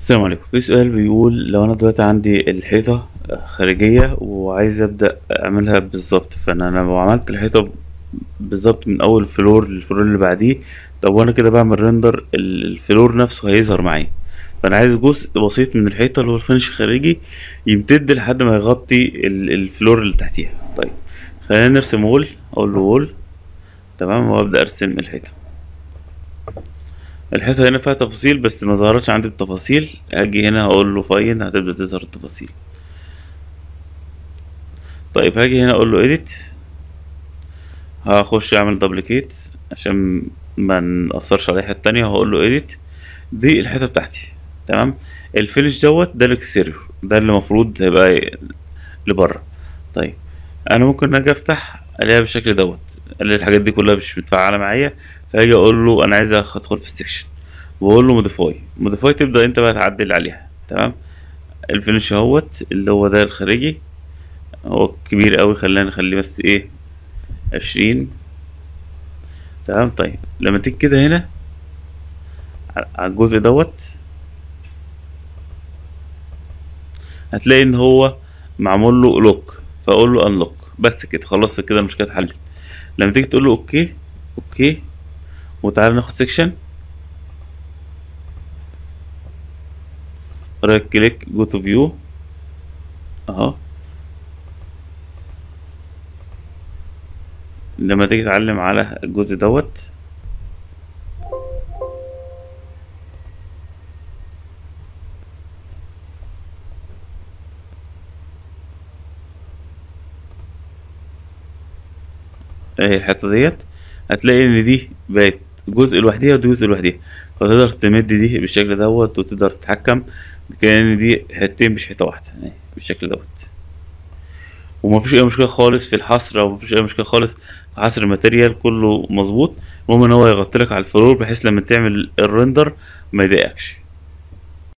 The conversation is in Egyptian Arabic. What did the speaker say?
السلام عليكم في سؤال بيقول لو انا دلوقتي عندي الحيطة خارجية وعايز ابدأ اعملها بالظبط فانا انا لو عملت الحيطة بالظبط من اول فلور للفلور اللي بعديه طب وانا كده بعمل ريندر الفلور نفسه هيظهر معايا فانا عايز جزء بسيط من الحيطة اللي هو الفينش الخارجي يمتد لحد ما يغطي ال- الفلور اللي تحتيها طيب خلينا نرسم وول اقول له وول تمام وابدأ ارسم الحيطة الحيطة هنا فيها تفاصيل بس ما ظهرتش عندي التفاصيل هاجي هنا هقول له فاين هتبدأ تظهر التفاصيل طيب هاجي هنا اقول له edit هخش اعمل دبليكيت عشان ما نأثرش على الحتة التانية وهقول له edit دي الحتة بتاعتي تمام الفينش دوت ده الاكستيريور ده اللي المفروض هيبقى لبره طيب انا ممكن اجي افتح الاقيها بالشكل دوت الاقي الحاجات دي كلها مش متفعله معايا فاجي اقول له انا عايز ادخل في السكشن واقول له موديفاي موديفاي تبدا انت بقى تعدل عليها تمام الفينش اهوت اللي هو ده الخارجي هو كبير قوي خلينا نخليه بس ايه عشرين تمام طيب لما تيجي كده هنا على الجزء دوت هتلاقي ان هو معمول له لوك فاقول له انلوك بس كده خلاص كده المشكله اتحلت لما تيجي تقول له اوكي اوكي وتعالى ناخد سيكشن رايت كليك جو تو فيو اهو لما تيجي تعلم على الجزء دوت اهي الحته ديت هتلاقي ان دي بقت جزء لوحديها ودي جزء لوحديها فتقدر تمد دي بالشكل دوت وتقدر تتحكم كأن دي حتتين مش حته واحده اهي بالشكل دوت ومفيش اي مشكله خالص في الحصر او مفيش اي مشكله خالص في حصر الماتيريال كله مظبوط المهم ان هو يغطي لك على الفلور بحيث لما تعمل الريندر ما يضايقكش